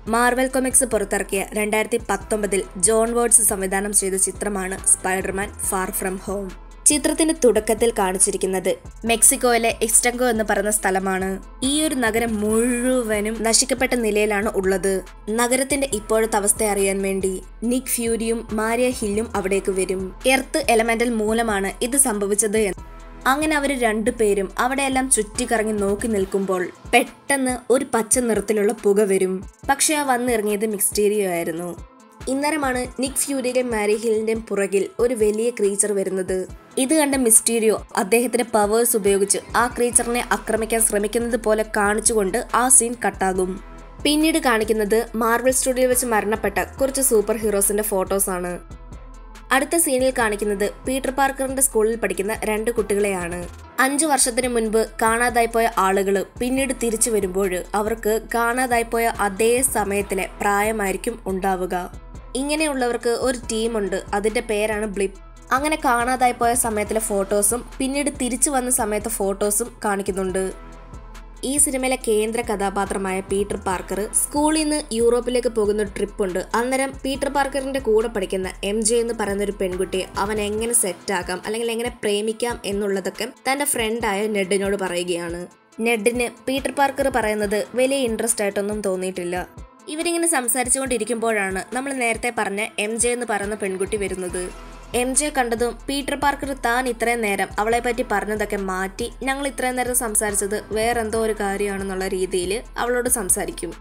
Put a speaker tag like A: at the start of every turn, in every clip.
A: Marvel comics പുറത്തിറക്കിയ രണ്ടായിരത്തി പത്തൊമ്പതിൽ ജോൺ വേർഡ്സ് സംവിധാനം ചെയ്ത ചിത്രമാണ് സ്പൈഡർമാൻ ഫാർ ഫ്രം ഹോം ചിത്രത്തിന്റെ തുടക്കത്തിൽ കാണിച്ചിരിക്കുന്നത് മെക്സിക്കോയിലെ എക്സ്റ്റങ്കോ എന്ന് പറയുന്ന സ്ഥലമാണ് ഈ ഒരു നഗരം മുഴുവനും നശിക്കപ്പെട്ട നിലയിലാണ് ഉള്ളത് നഗരത്തിന്റെ ഇപ്പോഴത്തെ അവസ്ഥ അറിയാൻ വേണ്ടി നിക് ഫ്യൂരിയും മാരിയ ഹില്ലും അവിടേക്ക് വരും എർത്ത് എലമെന്റൽ മൂലമാണ് ഇത് സംഭവിച്ചത് എന്ന് അങ്ങനെ അവർ രണ്ടുപേരും അവിടെയെല്ലാം ചുറ്റിക്കറങ്ങി നോക്കി നിൽക്കുമ്പോൾ പെട്ടെന്ന് ഒരു പച്ച നിറത്തിലുള്ള പുക വരും പക്ഷെ ആ വന്നിറങ്ങിയത് മിക്സ്റ്റീരിയോ ആയിരുന്നു ഇന്നരമാണ് നിക് ഫ്യൂരിയുടെയും മാരി ഹിലിന്റെയും പുറകിൽ ഒരു വലിയ ക്രീച്ചർ വരുന്നത് ഇത് കണ്ട മിസ്റ്റീരിയോ അദ്ദേഹത്തിന്റെ പവേഴ്സ് ഉപയോഗിച്ച് ആ ക്രീച്ചറിനെ ആക്രമിക്കാൻ ശ്രമിക്കുന്നത് പോലെ കാണിച്ചുകൊണ്ട് ആ സീൻ കട്ടാകും പിന്നീട് കാണിക്കുന്നത് മാർവൽ സ്റ്റുഡിയോ വെച്ച് മരണപ്പെട്ട കുറച്ച് സൂപ്പർ ഹീറോസിന്റെ ഫോട്ടോസ് ആണ് അടുത്ത സീനിൽ കാണിക്കുന്നത് പീറ്റർ പാർക്കറിന്റെ സ്കൂളിൽ പഠിക്കുന്ന രണ്ട് കുട്ടികളെയാണ് അഞ്ചു വർഷത്തിന് മുൻപ് കാണാതായി പോയ ആളുകൾ പിന്നീട് തിരിച്ചു വരുമ്പോൾ അവർക്ക് കാണാതായി പോയ അതേ സമയത്തിലെ പ്രായമായിരിക്കും ഉണ്ടാവുക ഇങ്ങനെയുള്ളവർക്ക് ഒരു ടീമുണ്ട് അതിന്റെ പേരാണ് ബ്ലിപ്പ് അങ്ങനെ കാണാതായി പോയ സമയത്തിലെ ഫോട്ടോസും പിന്നീട് തിരിച്ചു വന്ന സമയത്തെ ഫോട്ടോസും കാണിക്കുന്നുണ്ട് ഈ സിനിമയിലെ കേന്ദ്ര കഥാപാത്രമായ പീറ്റർ പാർക്കർ സ്കൂളിൽ നിന്ന് യൂറോപ്പിലേക്ക് പോകുന്ന ഒരു ട്രിപ്പുണ്ട് അന്നേരം പീറ്റർ പാർക്കറിന്റെ കൂടെ പഠിക്കുന്ന എം ജെ എന്ന് പറയുന്ന ഒരു പെൺകുട്ടിയെ അവൻ എങ്ങനെ സെറ്റാക്കാം അല്ലെങ്കിൽ എങ്ങനെ പ്രേമിക്കാം എന്നുള്ളതൊക്കെ തന്റെ ഫ്രണ്ടായ നെഡിനോട് പറയുകയാണ് നെഡിന് പീറ്റർ പാർക്കർ പറയുന്നത് വലിയ ഇൻട്രസ്റ്റ് ആയിട്ടൊന്നും തോന്നിയിട്ടില്ല ഇവരിങ്ങനെ സംസാരിച്ചുകൊണ്ടിരിക്കുമ്പോഴാണ് നമ്മൾ നേരത്തെ പറഞ്ഞ എം ജെ എന്ന് പറയുന്ന പെൺകുട്ടി വരുന്നത് എം ജെ കണ്ടതും പീറ്റർ പാർക്കർ താൻ ഇത്രയും നേരം അവളെ പറ്റി പറഞ്ഞതൊക്കെ മാറ്റി ഞങ്ങൾ ഇത്രയും നേരം സംസാരിച്ചത് വേറെന്തോ ഒരു കാര്യമാണെന്നുള്ള രീതിയിൽ അവളോട് സംസാരിക്കും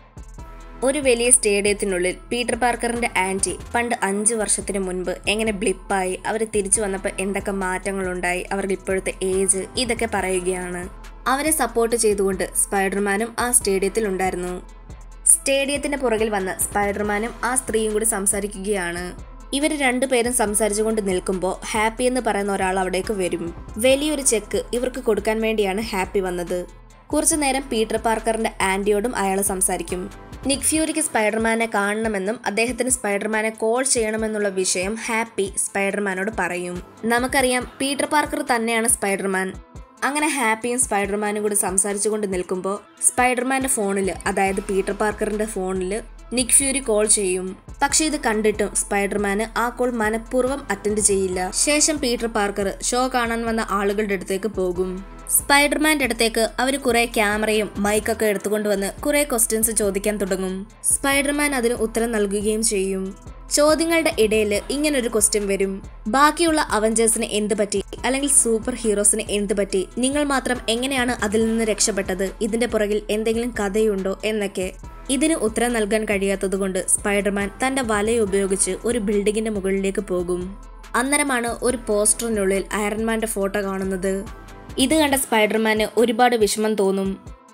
A: ഒരു വലിയ സ്റ്റേഡിയത്തിനുള്ളിൽ പീറ്റർ പാർക്കറിന്റെ ആന്റി പണ്ട് അഞ്ച് വർഷത്തിന് മുൻപ് എങ്ങനെ ബ്ലിപ്പായി അവർ തിരിച്ചു വന്നപ്പോൾ എന്തൊക്കെ മാറ്റങ്ങളുണ്ടായി അവർക്ക് ഇപ്പോഴത്തെ ഏജ് ഇതൊക്കെ പറയുകയാണ് അവരെ സപ്പോർട്ട് ചെയ്തുകൊണ്ട് സ്പൈഡർമാനും ആ സ്റ്റേഡിയത്തിൽ ഉണ്ടായിരുന്നു സ്റ്റേഡിയത്തിന്റെ പുറകിൽ വന്ന സ്പൈഡർമാനും ആ സ്ത്രീയും കൂടി സംസാരിക്കുകയാണ് ഇവർ രണ്ടുപേരും സംസാരിച്ചുകൊണ്ട് നിൽക്കുമ്പോൾ ഹാപ്പി എന്ന് പറയുന്ന ഒരാൾ അവിടേക്ക് വരും വലിയൊരു ചെക്ക് ഇവർക്ക് കൊടുക്കാൻ വേണ്ടിയാണ് ഹാപ്പി വന്നത് കുറച്ചു നേരം പീറ്റർ പാർക്കറിന്റെ ആന്റിയോടും അയാൾ സംസാരിക്കും നിക് ഫ്യൂരിക്ക് സ്പൈഡർമാനെ കാണണമെന്നും അദ്ദേഹത്തിന് സ്പൈഡർമാനെ കോൾ ചെയ്യണമെന്നുള്ള വിഷയം ഹാപ്പി സ്പൈഡർമാനോട് പറയും നമുക്കറിയാം പീറ്റർ പാർക്കർ തന്നെയാണ് സ്പൈഡർമാൻ അങ്ങനെ ഹാപ്പിയും സ്പൈഡർമാനും കൂടി സംസാരിച്ചുകൊണ്ട് നിൽക്കുമ്പോൾ സ്പൈഡർമാന്റെ ഫോണിൽ അതായത് പീറ്റർ പാർക്കറിന്റെ ഫോണിൽ നിക് ഫ്യൂരി കോൾ ചെയ്യും പക്ഷെ ഇത് കണ്ടിട്ടും സ്പൈഡർമാന് ആ കോൾ മനഃപൂർവ്വം അറ്റൻഡ് ചെയ്യില്ല ശേഷം പീറ്റർ പാർക്കർ ഷോ കാണാൻ വന്ന ആളുകളുടെ അടുത്തേക്ക് പോകും സ്പൈഡർമാന്റെ അടുത്തേക്ക് അവർ കുറെ ക്യാമറയും മൈക്കൊക്കെ എടുത്തുകൊണ്ട് വന്ന് കുറെ ക്വസ്റ്റ്യൻസ് ചോദിക്കാൻ തുടങ്ങും സ്പൈഡർമാൻ അതിന് ഉത്തരം നൽകുകയും ചെയ്യും ചോദ്യങ്ങളുടെ ഇടയിൽ ഇങ്ങനൊരു ക്വസ്റ്റ്യൻ വരും ബാക്കിയുള്ള അവഞ്ചേഴ്സിന് എന്ത് പറ്റി അല്ലെങ്കിൽ സൂപ്പർ ഹീറോസിന് എന്ത് പറ്റി നിങ്ങൾ മാത്രം എങ്ങനെയാണ് അതിൽ നിന്ന് രക്ഷപ്പെട്ടത് ഇതിന്റെ പുറകിൽ എന്തെങ്കിലും കഥയുണ്ടോ എന്നൊക്കെ ഇതിന് ഉത്തരം നൽകാൻ കഴിയാത്തതുകൊണ്ട് സ്പൈഡർമാൻ തന്റെ വല ഉപയോഗിച്ച് ഒരു ബിൽഡിങ്ങിന്റെ മുകളിലേക്ക് പോകും അന്നേരമാണ് ഒരു പോസ്റ്ററിനുള്ളിൽ അയറൻമാന്റെ ഫോട്ടോ കാണുന്നത് ഇത് കണ്ട സ്പൈഡർമാന് ഒരുപാട് വിഷമം തോന്നും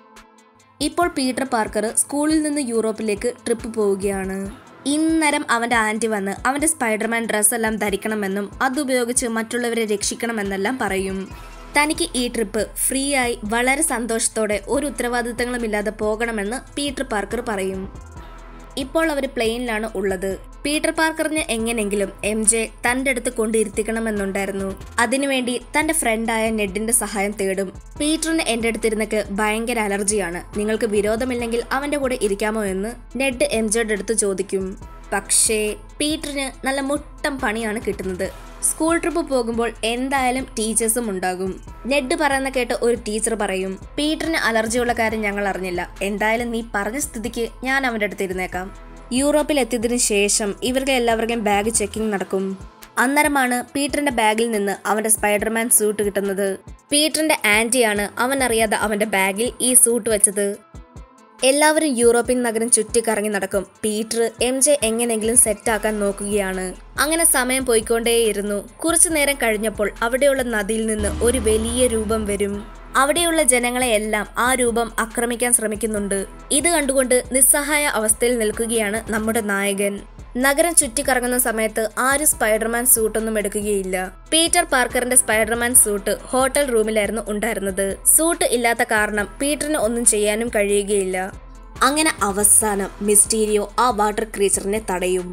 A: ഇപ്പോൾ പീറ്റർ പാർക്കർ സ്കൂളിൽ നിന്ന് യൂറോപ്പിലേക്ക് ട്രിപ്പ് പോവുകയാണ് ഇന്നരം അവന്റെ ആന്റി വന്ന് അവന്റെ സ്പൈഡർമാൻ ഡ്രസ്സ് എല്ലാം ധരിക്കണമെന്നും അതുപയോഗിച്ച് മറ്റുള്ളവരെ രക്ഷിക്കണമെന്നെല്ലാം പറയും തനിക്ക് ഈ ട്രിപ്പ് ഫ്രീ ആയി വളരെ സന്തോഷത്തോടെ ഒരു ഉത്തരവാദിത്തങ്ങളുമില്ലാതെ പോകണമെന്ന് പീറ്റർ പാർക്കർ പറയും ഇപ്പോൾ അവർ പ്ലെയിനിലാണ് ഉള്ളത് പീറ്റർ പാർക്കറിന് എങ്ങനെങ്കിലും എം ജെ തന്റെ അടുത്ത് കൊണ്ടിരുത്തിക്കണമെന്നുണ്ടായിരുന്നു അതിനുവേണ്ടി തന്റെ ഫ്രണ്ടായ നെഡിന്റെ സഹായം തേടും പീറ്ററിന് എന്റെ അടുത്തിരുന്നൊക്കെ ഭയങ്കര അലർജിയാണ് നിങ്ങൾക്ക് വിരോധമില്ലെങ്കിൽ അവന്റെ കൂടെ ഇരിക്കാമോ എന്ന് നെഡ് എം ജെയുടെ അടുത്ത് ചോദിക്കും പക്ഷേ പീറ്ററിന് നല്ല മുട്ടം പണിയാണ് കിട്ടുന്നത് സ്കൂൾ ട്രിപ്പ് പോകുമ്പോൾ എന്തായാലും ടീച്ചേഴ്സും ഉണ്ടാകും നെഡ് പറയുന്ന കേട്ട് ഒരു ടീച്ചർ പറയും പീറ്ററിന് അലർജിയുള്ള കാര്യം ഞങ്ങൾ അറിഞ്ഞില്ല എന്തായാലും നീ പറഞ്ഞ സ്ഥിതിക്ക് ഞാൻ അവൻ്റെ അടുത്ത് ഇരുന്നേക്കാം യൂറോപ്പിൽ എത്തിയതിനു ശേഷം ഇവർക്ക് എല്ലാവർക്കും ബാഗ് ചെക്കിംഗ് നടക്കും അന്നേരമാണ് പീറ്ററിന്റെ ബാഗിൽ നിന്ന് അവന്റെ സ്പൈഡർമാൻ സൂട്ട് കിട്ടുന്നത് പീറ്ററിന്റെ ആന്റിയാണ് അവൻ അറിയാതെ അവന്റെ ബാഗിൽ ഈ സൂട്ട് വെച്ചത് എല്ലാവരും യൂറോപ്യൻ നഗരം ചുറ്റിക്കറങ്ങി നടക്കും പീറ്റർ എം ജെ എങ്ങനെയെങ്കിലും സെറ്റാക്കാൻ നോക്കുകയാണ് അങ്ങനെ സമയം പോയിക്കൊണ്ടേയിരുന്നു കുറച്ചു നേരം കഴിഞ്ഞപ്പോൾ അവിടെയുള്ള നദിയിൽ നിന്ന് ഒരു വലിയ രൂപം വരും അവിടെയുള്ള ജനങ്ങളെയെല്ലാം ആ രൂപം ആക്രമിക്കാൻ ശ്രമിക്കുന്നുണ്ട് ഇത് കണ്ടുകൊണ്ട് നിസ്സഹായ അവസ്ഥയിൽ നിൽക്കുകയാണ് നമ്മുടെ നായകൻ നഗരം ചുറ്റിക്കറങ്ങുന്ന സമയത്ത് ആരും സ്പൈഡർമാൻ സൂട്ടൊന്നും എടുക്കുകയില്ല പീറ്റർ പാർക്കറിന്റെ സ്പൈഡർമാൻ സൂട്ട് ഹോട്ടൽ റൂമിലായിരുന്നു ഉണ്ടായിരുന്നത് സൂട്ട് ഇല്ലാത്ത കാരണം പീറ്ററിന് ഒന്നും ചെയ്യാനും കഴിയുകയില്ല അങ്ങനെ അവസാനം മിസ്റ്റീരിയോ ആ വാട്ടർ ക്രീച്ചറിനെ തടയും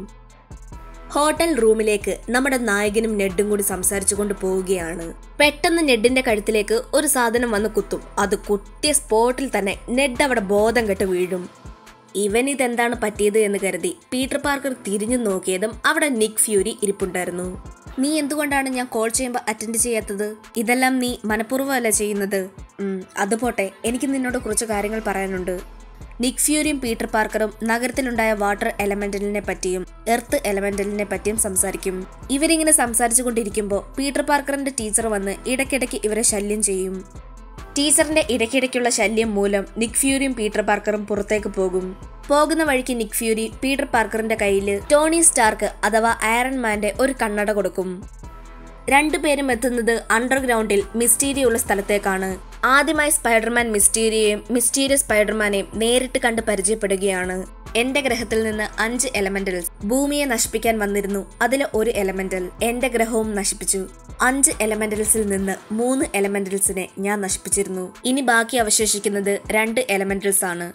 A: ഹോട്ടൽ റൂമിലേക്ക് നമ്മുടെ നായകനും നെഡും കൂടി സംസാരിച്ചുകൊണ്ട് പോവുകയാണ് പെട്ടെന്ന് നെഡിന്റെ കഴുത്തിലേക്ക് ഒരു സാധനം വന്ന് കുത്തും അത് കുത്തിയ സ്പോട്ടിൽ തന്നെ നെഡ് അവിടെ ബോധം കെട്ട് വീഴും ഇവൻ ഇതെന്താണ് പറ്റിയത് എന്ന് കരുതി പീറ്റർ പാർക്കർ തിരിഞ്ഞു നോക്കിയതും അവിടെ നിക് ഫ്യൂരി ഇരിപ്പുണ്ടായിരുന്നു നീ എന്തുകൊണ്ടാണ് ഞാൻ കോൾ ചെയ്യുമ്പോൾ അറ്റൻഡ് ചെയ്യാത്തത് ഇതെല്ലാം നീ മനഃപൂർവ്വമല്ല ചെയ്യുന്നത് ഉം, അത് പോട്ടെ എനിക്ക് നിന്നോട് കുറച്ച് കാര്യങ്ങൾ പറയാനുണ്ട് നിക് ഫ്യൂരിയും പീറ്റർ പാർക്കറും നഗരത്തിലുണ്ടായ വാട്ടർ എലമെന്റലിനെ പറ്റിയും എർത്ത് എലമെന്റലിനെ പറ്റിയും സംസാരിക്കും ഇവരിങ്ങനെ സംസാരിച്ചു കൊണ്ടിരിക്കുമ്പോൾ പീറ്റർ പാർക്കറിന്റെ ടീച്ചർ വന്ന് ഇടയ്ക്കിടയ്ക്ക് ഇവരെ ശല്യം ചെയ്യും ടീച്ചറിന്റെ ഇടയ്ക്കിടയ്ക്കുള്ള ശല്യം മൂലം നിക് ഫ്യൂരിയും പീറ്റർ പാർക്കറും പുറത്തേക്ക് പോകും പോകുന്ന വഴിക്ക് നിക് ഫ്യൂരി പീറ്റർ പാർക്കറിന്റെ കയ്യിൽ ടോണി സ്റ്റാർക്ക് അഥവാ അയറൺ മാന്റെ ഒരു കണ്ണട കൊടുക്കും രണ്ടുപേരും എത്തുന്നത് അണ്ടർഗ്രൗണ്ടിൽ മിസ്റ്റീരിയ ഉള്ള സ്ഥലത്തേക്കാണ് ആദ്യമായി സ്പൈഡർമാൻ മിസ്റ്റീരിയയും മിസ്റ്റീരിയസ് സ്പൈഡർമാനെയും നേരിട്ട് കണ്ട് പരിചയപ്പെടുകയാണ് എന്റെ ഗ്രഹത്തിൽ നിന്ന് അഞ്ച് എലമെന്റൽസ് ഭൂമിയെ നശിപ്പിക്കാൻ വന്നിരുന്നു അതിലെ ഒരു എലമെന്റൽ എന്റെ ഗ്രഹവും നശിപ്പിച്ചു അഞ്ച് എലമെന്റൽസിൽ നിന്ന് മൂന്ന് എലമെന്റൽസിനെ ഞാൻ നശിപ്പിച്ചിരുന്നു ഇനി ബാക്കി അവശേഷിക്കുന്നത് രണ്ട് എലമെന്റൽസ് ആണ്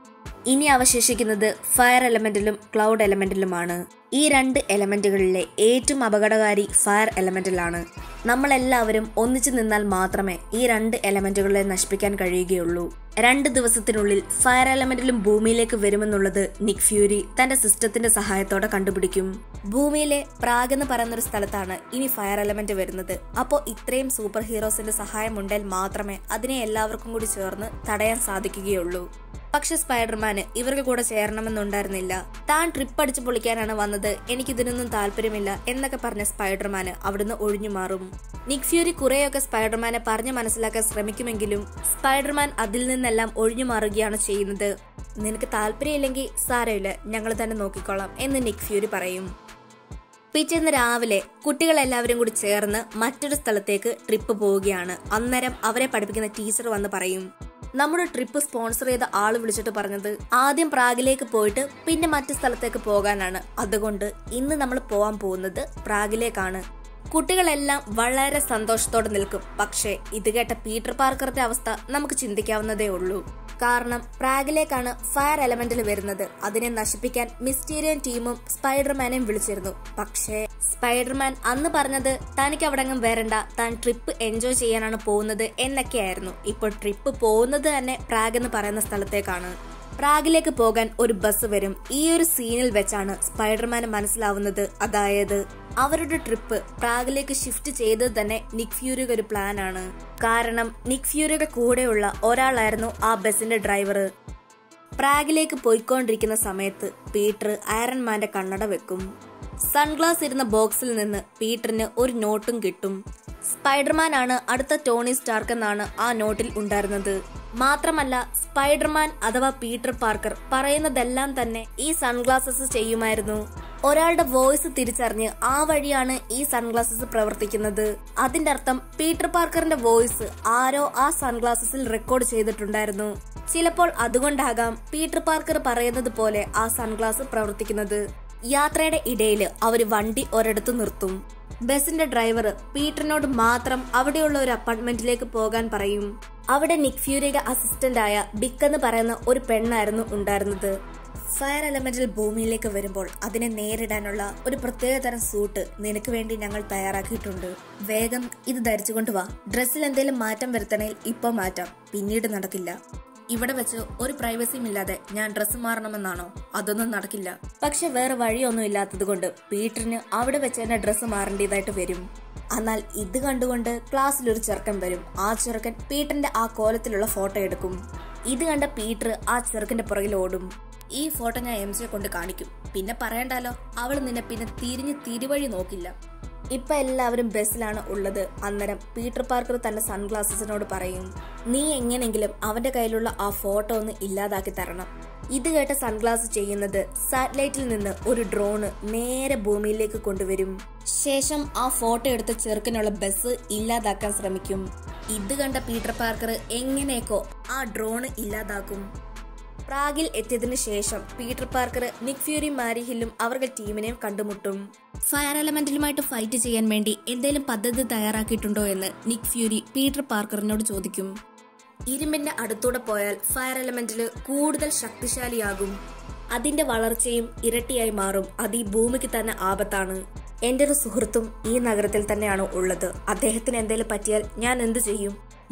A: ഇനി അവശേഷിക്കുന്നത് ഫയർ എലമെന്റിലും ക്ലൗഡ് എലമെന്റിലുമാണ് ഈ രണ്ട് എലമെന്റുകളിലെ ഏറ്റവും അപകടകാരി ഫയർ എലമെന്റിലാണ് നമ്മളെല്ലാവരും ഒന്നിച്ചു നിന്നാൽ മാത്രമേ ഈ രണ്ട് എലമെന്റുകളെ നശിപ്പിക്കാൻ കഴിയുകയുള്ളൂ രണ്ട് ദിവസത്തിനുള്ളിൽ ഫയർ എലമെന്റിലും ഭൂമിയിലേക്ക് വരുമെന്നുള്ളത് നിക് ഫ്യൂരി തന്റെ സിസ്റ്റത്തിന്റെ സഹായത്തോടെ കണ്ടുപിടിക്കും ഭൂമിയിലെ പ്രാഗ് എന്ന് പറയുന്ന ഒരു സ്ഥലത്താണ് ഇനി ഫയർ എലമെന്റ് വരുന്നത് അപ്പോൾ ഇത്രയും സൂപ്പർ ഹീറോസിന്റെ സഹായം ഉണ്ടെങ്കിൽ മാത്രമേ അതിനെ എല്ലാവർക്കും കൂടി ചേർന്ന് തടയാൻ സാധിക്കുകയുള്ളൂ പക്ഷെ സ്പൈഡർമാന് ഇവർക്ക് കൂടെ ചേരണമെന്നുണ്ടായിരുന്നില്ല താൻ ട്രിപ്പ് അടിച്ചു പൊളിക്കാനാണ് വന്നത് എനിക്കിതിനൊന്നും താല്പര്യമില്ല എന്നൊക്കെ പറഞ്ഞ സ്പൈഡർമാന് അവിടുന്ന് ഒഴിഞ്ഞു മാറും നിക് ഫ്യൂരി കുറെയൊക്കെ സ്പൈഡർമാനെ പറഞ്ഞു മനസ്സിലാക്കാൻ ശ്രമിക്കുമെങ്കിലും സ്പൈഡർമാൻ അതിൽ നിന്നെല്ലാം ഒഴിഞ്ഞു മാറുകയാണ് ചെയ്യുന്നത് നിനക്ക് താല്പര്യമില്ലെങ്കിൽ സാരമില്ല ഞങ്ങൾ തന്നെ നോക്കിക്കോളാം എന്ന് നിക് ഫ്യൂരി പറയും പിറ്റേന്ന് രാവിലെ കുട്ടികളെല്ലാവരും കൂടി ചേർന്ന് മറ്റൊരു സ്ഥലത്തേക്ക് ട്രിപ്പ് പോവുകയാണ് അന്നേരം അവരെ പഠിപ്പിക്കുന്ന ടീച്ചർ വന്ന് പറയും നമ്മുടെ ട്രിപ്പ് സ്പോൺസർ ചെയ്ത ആള് വിളിച്ചിട്ട് പറഞ്ഞത് ആദ്യം പ്രാഗിലേക്ക് പോയിട്ട് പിന്നെ മറ്റു സ്ഥലത്തേക്ക് പോകാനാണ് അതുകൊണ്ട് ഇന്ന് നമ്മൾ പോവാൻ പോകുന്നത് പ്രാഗിലേക്കാണ് കുട്ടികളെല്ലാം വളരെ സന്തോഷത്തോടെ നിൽക്കും പക്ഷേ ഇത് കേട്ട പീറ്റർ പാർക്കറിന്റെ അവസ്ഥ നമുക്ക് ചിന്തിക്കാവുന്നതേ ഉള്ളൂ കാരണം പ്രാഗിലേക്കാണ് ഫയർ എലമെന്റിൽ വരുന്നത് അതിനെ നശിപ്പിക്കാൻ മിസ്റ്റീരിയൻ ടീമും സ്പൈഡർമാനെയും വിളിച്ചിരുന്നു പക്ഷേ സ്പൈഡർമാൻ അന്ന് പറഞ്ഞത് തനിക്ക് അവിടെങ്ങും വരണ്ട താൻ ട്രിപ്പ് എൻജോയ് ചെയ്യാനാണ് പോകുന്നത് എന്നൊക്കെയായിരുന്നു ഇപ്പോൾ ട്രിപ്പ് പോകുന്നത് തന്നെ പ്രാഗ് എന്ന് പറയുന്ന സ്ഥലത്തേക്കാണ് പ്രാഗിലേക്ക് പോകാൻ ഒരു ബസ് വരും ഈ ഒരു സീനിൽ വെച്ചാണ് സ്പൈഡർമാന് മനസ്സിലാവുന്നത് അതായത് അവരുടെ ട്രിപ്പ് പ്രാഗിലേക്ക് ഷിഫ്റ്റ് ചെയ്തത് തന്നെ നിക് ഫ്യൂരിയുടെ ഒരു പ്ലാൻ ആണ് കാരണം നിക് ഫ്യൂരിയുടെ കൂടെയുള്ള ഒരാളായിരുന്നു ആ ബസിന്റെ ഡ്രൈവർ പ്രാഗിലേക്ക് പോയിക്കൊണ്ടിരിക്കുന്ന സമയത്ത് പീറ്റർ അയറൺമാന്റെ കണ്ണട വെക്കും സൺഗ്ലാസ് ഇരുന്ന ബോക്സിൽ നിന്ന് പീറ്ററിന് ഒരു നോട്ടും കിട്ടും സ്പൈഡർമാൻ ആണ് അടുത്ത ടോണി സ്റ്റാർക്ക് എന്നാണ് ആ നോട്ടിൽ ഉണ്ടായിരുന്നത് മാത്രമല്ല സ്പൈഡർമാൻ അഥവാ പീറ്റർ പാർക്കർ പറയുന്നതെല്ലാം തന്നെ ഈ സൺഗ്ലാസസ് ചെയ്യുമായിരുന്നു ഒരാളുടെ വോയിസ് തിരിച്ചറിഞ്ഞ് ആ വഴിയാണ് ഈ സൺഗ്ലാസസ് പ്രവർത്തിക്കുന്നത് അതിന്റെ അർത്ഥം പീറ്റർ പാർക്കറിന്റെ വോയിസ് ആരോ ആ സൺഗ്ലാസസിൽ റെക്കോർഡ് ചെയ്തിട്ടുണ്ടായിരുന്നു ചിലപ്പോൾ അതുകൊണ്ടാകാം പീറ്റർ പാർക്കർ പറയുന്നത് പോലെ ആ സൺഗ്ലാസ് പ്രവർത്തിക്കുന്നത് യാത്രയുടെ ഇടയിൽ അവര് വണ്ടി ഒരിടത്ത് നിർത്തും ബസിന്റെ ഡ്രൈവർ പീറ്ററിനോട് മാത്രം അവിടെയുള്ള ഒരു അപ്പാർട്ട്മെന്റിലേക്ക് പോകാൻ പറയും അവിടെ നിക് ഫ്യൂരിയുടെ അസിസ്റ്റന്റ് ആയ ബിക്ക് എന്ന് പറയുന്ന ഒരു പെണ്ണായിരുന്നു ഉണ്ടായിരുന്നത് ഫയർ എലമെന്റിൽ ഭൂമിയിലേക്ക് വരുമ്പോൾ അതിനെ നേരിടാനുള്ള ഒരു പ്രത്യേക തരം സൂട്ട് നിനക്ക് വേണ്ടി ഞങ്ങൾ തയ്യാറാക്കിയിട്ടുണ്ട് വേഗം ഇത് ധരിച്ചുകൊണ്ട് വാ ഡ്രസ്സിൽ എന്തെങ്കിലും മാറ്റം വരുത്തണേൽ ഇപ്പൊ മാറ്റാം പിന്നീട് നടക്കില്ല ഇവിടെ വെച്ച് ഒരു പ്രൈവസിയും ഇല്ലാതെ ഞാൻ ഡ്രസ്സ് മാറണമെന്നാണോ അതൊന്നും നടക്കില്ല പക്ഷെ വേറെ വഴിയൊന്നും ഇല്ലാത്തത് കൊണ്ട് പീറ്ററിന് അവിടെ വെച്ച് തന്നെ ഡ്രസ്സ് മാറേണ്ടതായിട്ട് വരും എന്നാൽ ഇത് കണ്ടുകൊണ്ട് ക്ലാസ്സിൽ ഒരു ചെറുക്കൻ വരും ആ ചെറുക്കൻ പീറ്ററിന്റെ ആ കോലത്തിലുള്ള ഫോട്ടോ എടുക്കും ഇത് കണ്ട പീറ്റർ ആ ചെറുക്കന്റെ പുറകിൽ ഓടും ഈ ഫോട്ടോ ഞാൻ എം സിയെ കൊണ്ട് കാണിക്കും പിന്നെ പറയണ്ടല്ലോ അവൾ നിന്നെ പിന്നെ തിരിഞ്ഞ് തിരുവഴി നോക്കില്ല ഇപ്പൊ എല്ലാവരും ബസ്സിലാണ് ഉള്ളത് അന്നേരം പീറ്റർ പാർക്കർ തന്റെ സൺഗ്ലാസസിനോട് പറയും നീ എങ്ങനെങ്കിലും അവന്റെ കയ്യിലുള്ള ആ ഫോട്ടോ ഒന്ന് ഇല്ലാതാക്കി തരണം ഇത് കേട്ട സൺഗ്ലാസ് ചെയ്യുന്നത് സാറ്റലൈറ്റിൽ നിന്ന് ഒരു ഡ്രോണ് നേരെ ഭൂമിയിലേക്ക് കൊണ്ടുവരും ശേഷം ആ ഫോട്ടോ എടുത്ത ചെറുക്കനുള്ള ബസ് ഇല്ലാതാക്കാൻ ശ്രമിക്കും ഇത് കണ്ട പീറ്റർ പാർക്കർ എങ്ങനെയൊക്കോ ആ ഡ്രോണ് ഇല്ലാതാക്കും പ്രാഗിൽ എത്തിയതിനു ശേഷം Peter Parker Nick Fury Maria ഹില്ലും അവരുടെ ടീമിനെയും കണ്ടുമുട്ടും ഫയർ എലമെന്റിലുമായിട്ട് ഫൈറ്റ് ചെയ്യാൻ വേണ്ടി എന്തെങ്കിലും പദ്ധതി തയ്യാറാക്കിയിട്ടുണ്ടോ എന്ന് നിക് ഫ്യൂരി പീറ്റർ പാർക്കറിനോട് ചോദിക്കും ഇരുമ്പിന്റെ അടുത്തൂടെ പോയാൽ ഫയർ എലമെന്റില് കൂടുതൽ ശക്തിശാലിയാകും അതിന്റെ വളർച്ചയും ഇരട്ടിയായി മാറും അത് ഈ ഭൂമിക്ക് തന്നെ ആപത്താണ് എന്റെ ഒരു സുഹൃത്തും ഈ നഗരത്തിൽ തന്നെയാണ് ഉള്ളത് അദ്ദേഹത്തിന് എന്തെങ്കിലും പറ്റിയാൽ ഞാൻ എന്തു ചെയ്യും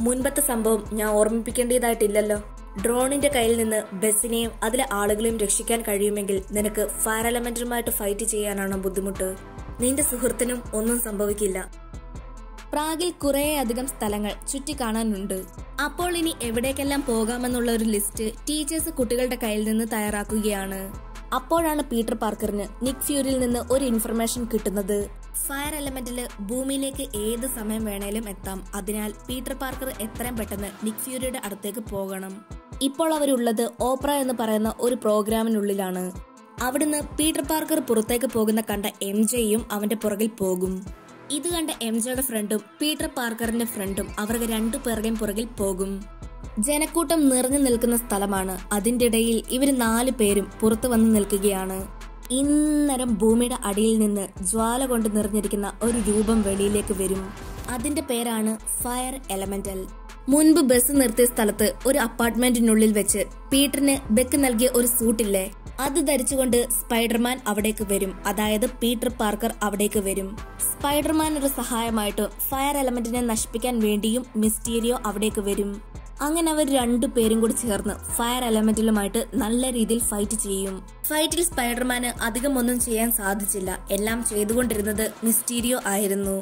A: മുൻപത്തെ സംഭവം ഞാൻ ഓർമ്മിപ്പിക്കേണ്ടതായിട്ടില്ലല്ലോ ഡ്രോണിന്റെ കയ്യിൽ നിന്ന് ബസ്സിനെയും അതിലെ ആളുകളെയും രക്ഷിക്കാൻ കഴിയുമെങ്കിൽ നിനക്ക് ഫയർ എലമെന്റുമായിട്ട് ഫൈറ്റ് ചെയ്യാനാണോ ബുദ്ധിമുട്ട് നിന്റെ സുഹൃത്തിനും ഒന്നും സംഭവിക്കില്ല പ്രാഗിൽ കുറേയധികം സ്ഥലങ്ങൾ ചുറ്റിക്കാണാനുണ്ട് അപ്പോൾ ഇനി എവിടേക്കെല്ലാം പോകാമെന്നുള്ള ഒരു ലിസ്റ്റ് ടീച്ചേഴ്സ് കുട്ടികളുടെ കയ്യിൽ നിന്ന് തയ്യാറാക്കുകയാണ് അപ്പോഴാണ് പീറ്റർ പാർക്കറിന് നിക് ഫ്യൂരിൽ നിന്ന് ഒരു ഇൻഫർമേഷൻ കിട്ടുന്നത് ഫയർ എലമെന്റില് ഭൂമിയിലേക്ക് ഏത് സമയം വേണേലും എത്താം അതിനാൽ പീറ്റർ പാർക്കർ എത്രയും പെട്ടെന്ന് നിക് ഫ്യൂരിയുടെ അടുത്തേക്ക് പോകണം ഇപ്പോൾ അവരുള്ളത് ഓപ്ര എന്ന് പറയുന്ന ഒരു പ്രോഗ്രാമിനുള്ളിലാണ് അവിടുന്ന് പീറ്റർ പാർക്കർ പുറത്തേക്ക് പോകുന്ന കണ്ട എം ജെയും അവന്റെ പുറകിൽ പോകും ഇത് കണ്ട എം ജെയുടെ ഫ്രണ്ടും പീറ്റർ പാർക്കറിന്റെ ഫ്രണ്ടും അവർക്ക് രണ്ടു പേരുടെയും പുറകിൽ പോകും ജനക്കൂട്ടം നിറഞ്ഞു നിൽക്കുന്ന സ്ഥലമാണ് അതിന്റെ ഇടയിൽ ഇവര് നാല് പേരും പുറത്തു വന്ന് നിൽക്കുകയാണ് ഇന്നരം ഭൂമിയുടെ അടിയിൽ നിന്ന് ജ്വാല കൊണ്ട് നിറഞ്ഞിരിക്കുന്ന ഒരു രൂപം വെളിയിലേക്ക് വരും അതിന്റെ പേരാണ് ഫയർ എലമെന്റൽ മുൻപ് ബസ് നിർത്തിയ സ്ഥലത്ത് ഒരു അപ്പാർട്ട്മെന്റിനുള്ളിൽ വെച്ച് പീറ്ററിന് ബെക്ക് നൽകിയ ഒരു സൂട്ടില്ലേ അത് ധരിച്ചുകൊണ്ട് സ്പൈഡർമാൻ അവിടേക്ക് വരും അതായത് പീറ്റർ പാർക്കർ അവിടേക്ക് വരും സ്പൈഡർമാൻ ഒരു സഹായമായിട്ട് ഫയർ എലമെന്റിനെ നശിപ്പിക്കാൻ വേണ്ടിയും മിസ്റ്റീരിയോ അവിടേക്ക് വരും അങ്ങനെ അവർ രണ്ടു പേരും കൂടി ചേർന്ന് ഫയർ എലമെന്റിലുമായിട്ട് നല്ല രീതിയിൽ ഫൈറ്റ് ചെയ്യും ഫൈറ്റിൽ സ്പൈഡർമാന് അധികം ഒന്നും ചെയ്യാൻ സാധിച്ചില്ല എല്ലാം ചെയ്തുകൊണ്ടിരുന്നത് മിസ്റ്റീരിയോ ആയിരുന്നു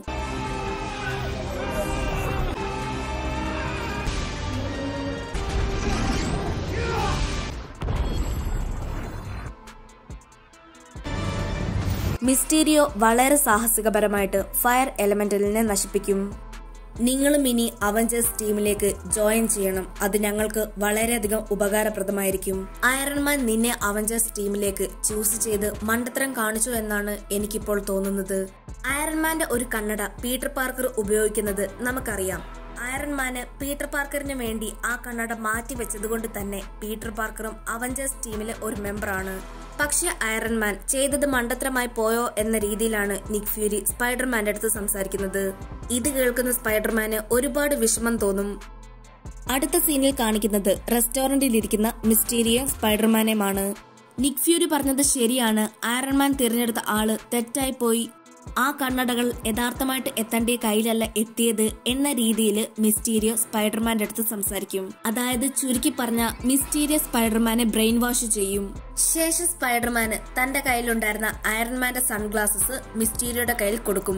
A: മിസ്റ്റീരിയോ വളരെ സാഹസികപരമായിട്ട് ഫയർ എലമെന്റലിനെ നശിപ്പിക്കും നിങ്ങളും ഇനി അവഞ്ചേഴ്സ് ടീമിലേക്ക് ജോയിൻ ചെയ്യണം അത് ഞങ്ങൾക്ക് വളരെയധികം ഉപകാരപ്രദമായിരിക്കും അയറൺമാൻ നിന്നെ അവഞ്ചേഴ്സ് ടീമിലേക്ക് ചൂസ് ചെയ്ത് മണ്ടത്തരം കാണിച്ചു എന്നാണ് എനിക്കിപ്പോൾ തോന്നുന്നത് അയറൺമാന്റെ ഒരു കണ്ണട പീറ്റർ പാർക്കർ ഉപയോഗിക്കുന്നത് നമുക്കറിയാം അയറൺമാന് പീറ്റർ പാർക്കറിന് വേണ്ടി ആ കണ്ണട മാറ്റി വെച്ചതുകൊണ്ട് തന്നെ പീറ്റർ പാർക്കറും അവഞ്ചേഴ്സ് ടീമിലെ ഒരു മെമ്പറാണ് പക്ഷെ അയറൺമാൻ ചെയ്തത് മണ്ടത്തരമായി പോയോ എന്ന രീതിയിലാണ് നിക് ഫ്യൂരി സ്പൈഡർമാന്റെ അടുത്ത് സംസാരിക്കുന്നത് ഇത് കേൾക്കുന്ന സ്പൈഡർമാന് ഒരുപാട് വിഷമം തോന്നും അടുത്ത സീനിൽ കാണിക്കുന്നത് റെസ്റ്റോറന്റിൽ ഇരിക്കുന്ന മിസ്റ്റീരിയ സ്പൈഡർമാനെയുമാണ് നിക് ഫ്യൂരി പറഞ്ഞത് ശരിയാണ് അയറൺമാൻ തിരഞ്ഞെടുത്ത ആള് തെറ്റായി പോയി ആ കണ്ണടകൾ യഥാർത്ഥമായിട്ട് എത്തേണ്ട കയ്യിലല്ല എത്തിയത് എന്ന രീതിയിൽ മിസ്റ്റീരിയോ സ്പൈഡർമാന്റെ അടുത്ത് സംസാരിക്കും അതായത് ചുരുക്കി പറഞ്ഞ മിസ്റ്റീരിയോ സ്പൈഡർമാനെ ബ്രെയിൻ വാഷ് ചെയ്യും ശേഷം സ്പൈഡർമാന് തന്റെ കയ്യിലുണ്ടായിരുന്ന അയറൺമാന്റെ സൺഗ്ലാസസ് മിസ്റ്റീരിയോയുടെ കയ്യിൽ കൊടുക്കും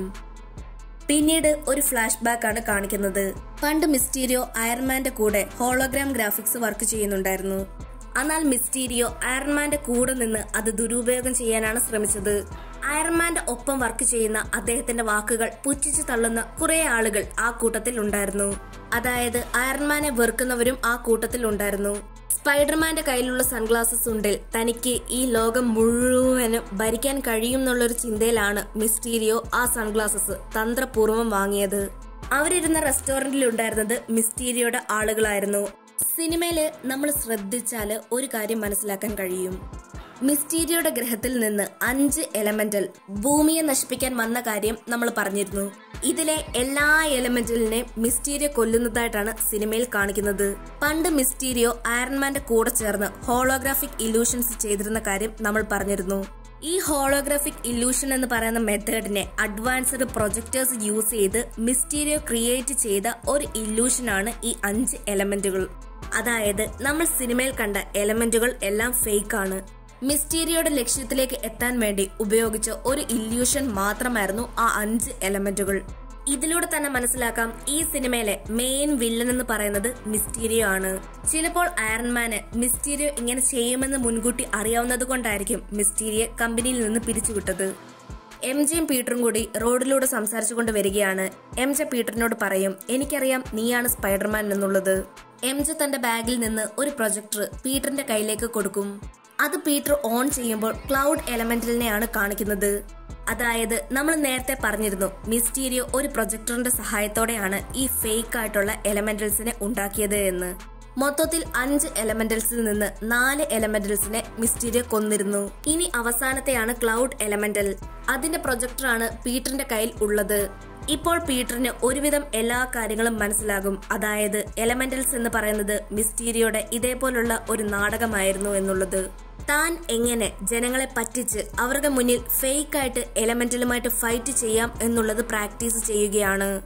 A: പിന്നീട് ഒരു ഫ്ലാഷ് ബാക്ക് ആണ് കാണിക്കുന്നത് പണ്ട് മിസ്റ്റീരിയോ അയർമാന്റെ കൂടെ ഹോളോഗ്രാം ഗ്രാഫിക്സ് വർക്ക് ചെയ്യുന്നുണ്ടായിരുന്നു എന്നാൽ മിസ്റ്റീരിയോ അയർമാന്റെ കൂടെ നിന്ന് അത് ദുരുപയോഗം ചെയ്യാനാണ് ശ്രമിച്ചത് അയർമാന്റെ ഒപ്പം വർക്ക് ചെയ്യുന്ന അദ്ദേഹത്തിന്റെ വാക്കുകൾ പുച്ഛിച്ചു തള്ളുന്ന കുറെ ആളുകൾ ആ കൂട്ടത്തിൽ ഉണ്ടായിരുന്നു അതായത് അയർമാനെ വെറുക്കുന്നവരും ആ കൂട്ടത്തിൽ ഉണ്ടായിരുന്നു സ്പൈഡർമാന്റെ കയ്യിലുള്ള സൺഗ്ലാസസ് ഉണ്ടിൽ തനിക്ക് ഈ ലോകം മുഴുവനും ഭരിക്കാൻ കഴിയും എന്നുള്ളൊരു ചിന്തയിലാണ് മിസ്റ്റീരിയോ ആ സൺഗ്ലാസസ് തന്ത്രപൂർവ്വം വാങ്ങിയത് അവരിരുന്ന റെസ്റ്റോറന്റിൽ ഉണ്ടായിരുന്നത് മിസ്റ്റീരിയോയുടെ ആളുകളായിരുന്നു സിനിമയില് നമ്മൾ ശ്രദ്ധിച്ചാല് ഒരു കാര്യം മനസ്സിലാക്കാൻ കഴിയും മിസ്റ്റീരിയോയുടെ ഗ്രഹത്തിൽ നിന്ന് അഞ്ച് എലമെന്റൽ ഭൂമിയെ നശിപ്പിക്കാൻ വന്ന കാര്യം നമ്മൾ പറഞ്ഞിരുന്നു ഇതിലെ എല്ലാ എലമെന്റലിനെ മിസ്റ്റീരിയോ കൊല്ലുന്നതായിട്ടാണ് സിനിമയിൽ കാണിക്കുന്നത് പണ്ട് മിസ്റ്റീരിയോ അയർൺമാന്റെ കൂടെ ചേർന്ന് ഹോളോഗ്രാഫിക് ഇല്യൂഷൻസ് ചെയ്തിരുന്ന കാര്യം നമ്മൾ പറഞ്ഞിരുന്നു ഈ ഹോളോഗ്രാഫിക് ഇല്യൂഷൻ എന്ന് പറയുന്ന മെത്തേഡിനെ അഡ്വാൻസ്ഡ് പ്രൊജക്ടേഴ്സ് യൂസ് ചെയ്ത് മിസ്റ്റീരിയോ ക്രിയേറ്റ് ചെയ്ത ഒരു ഇല്യൂഷനാണ് ഈ അഞ്ച് എലമെന്റുകൾ അതായത് നമ്മൾ സിനിമയിൽ കണ്ട എലമെന്റുകൾ എല്ലാം ഫേക്ക് ആണ് മിസ്റ്റീരിയോയുടെ ലക്ഷ്യത്തിലേക്ക് എത്താൻ വേണ്ടി ഉപയോഗിച്ച ഒരു ഇല്യൂഷൻ മാത്രമായിരുന്നു ആ അഞ്ച് എലമെന്റുകൾ ഇതിലൂടെ തന്നെ മനസ്സിലാക്കാം ഈ സിനിമയിലെ മെയിൻ വില്ലൻ എന്ന് പറയുന്നത് മിസ്റ്റീരിയോ ആണ് ചിലപ്പോൾ അയൺമാന് മിസ്റ്റീരിയോ ഇങ്ങനെ ചെയ്യുമെന്ന് മുൻകൂട്ടി അറിയാവുന്നത് കൊണ്ടായിരിക്കും മിസ്റ്റീരിയെ കമ്പനിയിൽ നിന്ന് പിരിച്ചുവിട്ടത് എം ജിയും പീറ്ററും കൂടി റോഡിലൂടെ സംസാരിച്ചുകൊണ്ട് വരികയാണ് എം ജെ പീറ്ററിനോട് പറയും എനിക്കറിയാം നീയാണ് സ്പൈഡർമാൻ എന്നുള്ളത് എം ജെ തന്റെ ബാഗിൽ നിന്ന് ഒരു പ്രൊജക്ടർ പീറ്ററിന്റെ കയ്യിലേക്ക് കൊടുക്കും അത് പീറ്റർ ഓൺ ചെയ്യുമ്പോൾ ക്ലൗഡ് എലമെന്റലിനെയാണ് കാണിക്കുന്നത് അതായത് നമ്മൾ നേരത്തെ പറഞ്ഞിരുന്നു മിസ്റ്റീരിയോ ഒരു പ്രൊജക്ടറിന്റെ സഹായത്തോടെയാണ് ഈ ഫേക്ക് ആയിട്ടുള്ള എലമെന്റൽസിനെ ഉണ്ടാക്കിയത് എന്ന് മൊത്തത്തിൽ അഞ്ച് എലമെന്റൽസിൽ നിന്ന് നാല് എലമെന്റൽസിനെ മിസ്റ്റീരിയോ കൊന്നിരുന്നു ഇനി അവസാനത്തെയാണ് ക്ലൗഡ് എലമെന്റൽ അതിന്റെ പ്രൊജക്ടറാണ് പീറ്ററിന്റെ കയ്യിൽ ഉള്ളത് ഇപ്പോൾ പീറ്ററിന് ഒരുവിധം എല്ലാ കാര്യങ്ങളും മനസ്സിലാകും അതായത് എലമെന്റൽസ് എന്ന് പറയുന്നത് മിസ്റ്റീരിയോയുടെ ഇതേപോലുള്ള ഒരു നാടകമായിരുന്നു എന്നുള്ളത് താൻ എങ്ങനെ ജനങ്ങളെ പറ്റിച്ച് അവരുടെ മുന്നിൽ ഫേക്ക് ആയിട്ട് എലമെന്റലുമായിട്ട് ഫൈറ്റ് ചെയ്യാം എന്നുള്ളത് പ്രാക്ടീസ് ചെയ്യുകയാണ്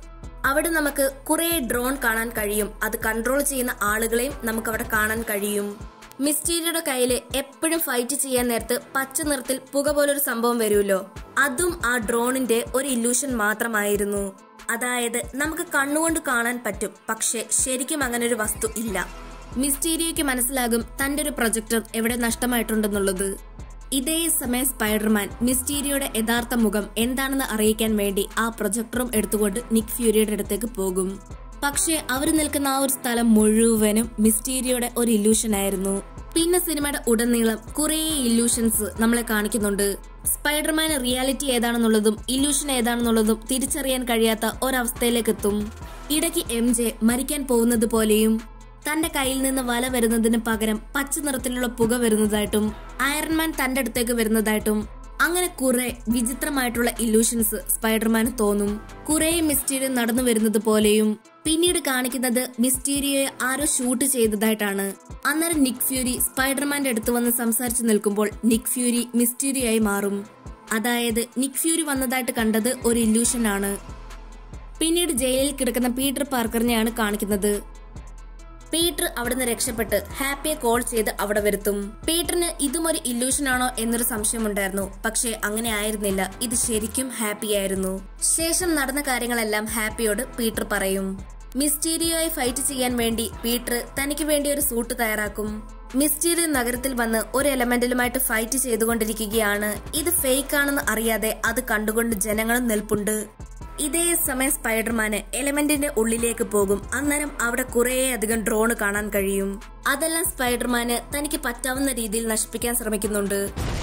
A: അവിടെ നമുക്ക് കുറെ ഡ്രോൺ കാണാൻ കഴിയും അത് കൺട്രോൾ ചെയ്യുന്ന ആളുകളെയും നമുക്ക് അവിടെ കാണാൻ കഴിയും മിസ്റ്റീരിയുടെ കയ്യില് എപ്പോഴും ഫൈറ്റ് ചെയ്യാൻ നേരത്ത് പച്ച നിറത്തിൽ പുക പോലൊരു സംഭവം വരുമല്ലോ അതും ആ ഡ്രോണിന്റെ ഒരു ഇല്യൂഷൻ മാത്രമായിരുന്നു അതായത് നമുക്ക് കണ്ണുകൊണ്ട് കാണാൻ പറ്റും പക്ഷെ ശരിക്കും അങ്ങനെ ഒരു വസ്തു ഇല്ല മിസ്റ്റീരിയോയ്ക്ക് മനസ്സിലാകും തന്റെ ഒരു പ്രൊജക്ടർ എവിടെ നഷ്ടമായിട്ടുണ്ടെന്നുള്ളത് ഇതേ സമയം സ്പൈഡർമാൻ മിസ്റ്റീരിയോയുടെ യഥാർത്ഥ മുഖം എന്താണെന്ന് അറിയിക്കാൻ വേണ്ടി ആ പ്രൊജക്ടറും എടുത്തുകൊണ്ട് നിക് ഫ്യൂരിയുടെ അടുത്തേക്ക് പോകും പക്ഷേ അവർ നിൽക്കുന്ന ആ ഒരു സ്ഥലം മുഴുവനും മിസ്റ്റീരിയോയുടെ ഒരു ഇല്യൂഷൻ ആയിരുന്നു പിന്നെ സിനിമയുടെ ഉടനീളം കുറേ ഇല്യൂഷൻസ് നമ്മളെ കാണിക്കുന്നുണ്ട് സ്പൈഡർമാൻ റിയാലിറ്റി ഏതാണെന്നുള്ളതും ഇല്യൂഷൻ ഏതാണെന്നുള്ളതും തിരിച്ചറിയാൻ കഴിയാത്ത ഒരവസ്ഥയിലേക്ക് എത്തും ഇടയ്ക്ക് എം ജെ മരിക്കാൻ പോകുന്നത് പോലെയും തന്റെ കയ്യിൽ നിന്ന് വല വരുന്നതിന് പകരം പച്ച നിറത്തിലുള്ള പുക വരുന്നതായിട്ടും അയൺമാൻ തന്റെ അടുത്തേക്ക് വരുന്നതായിട്ടും അങ്ങനെ കുറെ വിചിത്രമായിട്ടുള്ള ഇല്യൂഷൻസ് സ്പൈഡർമാന് തോന്നും കുറെ മിസ്റ്റീരിയോ നടന്നു വരുന്നത് പോലെയും പിന്നീട് കാണിക്കുന്നത് മിസ്റ്റീരിയോയെ ആരോ ഷൂട്ട് ചെയ്തതായിട്ടാണ് അന്നേരം നിക് ഫ്യൂരി സ്പൈഡർമാന്റെ അടുത്ത് വന്ന് സംസാരിച്ചു നിൽക്കുമ്പോൾ നിക് ഫ്യൂരി മിസ്റ്റീരിയോയായി മാറും അതായത് നിക് ഫ്യൂരി വന്നതായിട്ട് കണ്ടത് ഒരു ഇല്യൂഷൻ ആണ് പിന്നീട് ജയിലിൽ കിടക്കുന്ന പീറ്റർ പാർക്കറിനെയാണ് കാണിക്കുന്നത് പീറ്റർ അവിടുന്ന് രക്ഷപ്പെട്ട് ഹാപ്പിയെ കോൾ ചെയ്ത് അവിടെ വരുത്തും പീറ്ററിന് ഇതും ഒരു ഇല്യൂഷൻ ആണോ എന്നൊരു സംശയമുണ്ടായിരുന്നു പക്ഷേ അങ്ങനെ ആയിരുന്നില്ല ഇത് ശരിക്കും ഹാപ്പി ആയിരുന്നു ശേഷം നടന്ന കാര്യങ്ങളെല്ലാം ഹാപ്പിയോട് പീറ്റർ പറയും മിസ്റ്റീരിയോയെ ഫൈറ്റ് ചെയ്യാൻ വേണ്ടി പീറ്റർ തനിക്ക് വേണ്ടി ഒരു സൂട്ട് തയ്യാറാക്കും മിസ്റ്റീരിയോ നഗരത്തിൽ വന്ന് ഒരു എലമെന്റിലുമായിട്ട് ഫൈറ്റ് ചെയ്തുകൊണ്ടിരിക്കുകയാണ് ഇത് ഫേക്ക് ആണെന്ന് അറിയാതെ അത് കണ്ടുകൊണ്ട് ജനങ്ങളും നിൽപ്പുണ്ട് ഇതേ സമയം സ്പൈഡർമാന് എലമെന്റിന്റെ ഉള്ളിലേക്ക് പോകും അന്നേരം അവിടെ കുറേ അധികം ഡ്രോൺ കാണാൻ കഴിയും അതെല്ലാം സ്പൈഡർമാന് തനിക്ക് പറ്റാവുന്ന രീതിയിൽ നശിപ്പിക്കാൻ ശ്രമിക്കുന്നുണ്ട്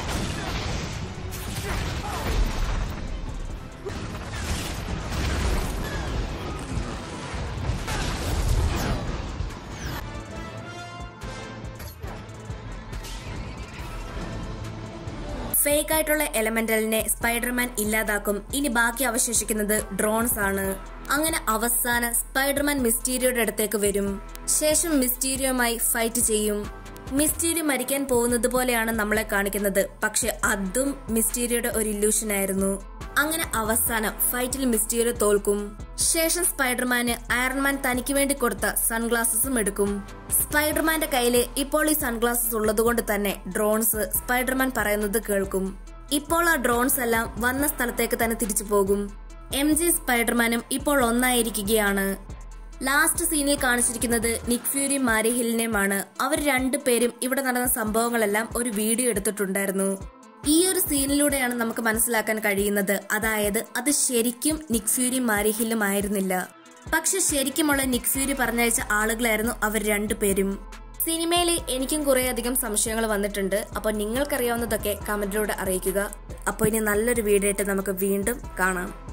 A: ഫേക്ക് ആയിട്ടുള്ള എലമെന്റലിനെ സ്പൈഡർമാൻ ഇല്ലാതാക്കും ഇനി ബാക്കി അവശേഷിക്കുന്നത് ഡ്രോൺസ് ആണ് അങ്ങനെ അവസാനം സ്പൈഡർമാൻ മിസ്റ്റീരിയോയുടെ അടുത്തേക്ക് വരും ശേഷം മിസ്റ്റീരിയോമായി ഫൈറ്റ് ചെയ്യും മിസ്റ്റീരിയോ മരിക്കാൻ പോകുന്നത് പോലെയാണ് നമ്മളെ കാണിക്കുന്നത് പക്ഷെ അതും മിസ്റ്റീരിയോയുടെ ഒരു ഇല്യൂഷൻ ആയിരുന്നു അങ്ങനെ അവസാനം ഫൈറ്റിൽ മിസ്റ്റീരിയോ തോൽക്കും ശേഷം സ്പൈഡർമാന് അയൺമാൻ തനിക്ക് വേണ്ടി കൊടുത്ത സൺഗ്ലാസസും എടുക്കും സ്പൈഡർമാന്റെ കയ്യില് ഇപ്പോൾ ഈ സൺഗ്ലാസസ് ഉള്ളതുകൊണ്ട് തന്നെ ഡ്രോൺസ് സ്പൈഡർമാൻ പറയുന്നത് കേൾക്കും ഇപ്പോൾ ആ ഡ്രോൺസ് എല്ലാം വന്ന സ്ഥലത്തേക്ക് തന്നെ തിരിച്ചു പോകും എം ജി സ്പൈഡർമാനും ഇപ്പോൾ ഒന്നായിരിക്കുകയാണ് ലാസ്റ്റ് സീനിൽ കാണിച്ചിരിക്കുന്നത് നിക് ഫ്യൂരിയും മാരി ഹിലിനെയുമാണ് അവർ രണ്ടുപേരും ഇവിടെ നടന്ന സംഭവങ്ങളെല്ലാം ഒരു വീഡിയോ എടുത്തിട്ടുണ്ടായിരുന്നു ഈ ഒരു സീനിലൂടെയാണ് നമുക്ക് മനസ്സിലാക്കാൻ കഴിയുന്നത് അതായത് അത് ശരിക്കും നിക് ഫ്യൂരിയും മാരി ഹില്ലും ആയിരുന്നില്ല പക്ഷെ ശരിക്കുമുള്ള നിക് ഫ്യൂരി പറഞ്ഞയച്ച ആളുകളായിരുന്നു അവർ രണ്ടുപേരും സിനിമയിൽ എനിക്കും കുറേ അധികം സംശയങ്ങൾ വന്നിട്ടുണ്ട് അപ്പോൾ നിങ്ങൾക്കറിയാവുന്നതൊക്കെ കമന്റിലൂടെ അറിയിക്കുക അപ്പോൾ ഇനി നല്ലൊരു വീഡിയോ ആയിട്ട് നമുക്ക് വീണ്ടും കാണാം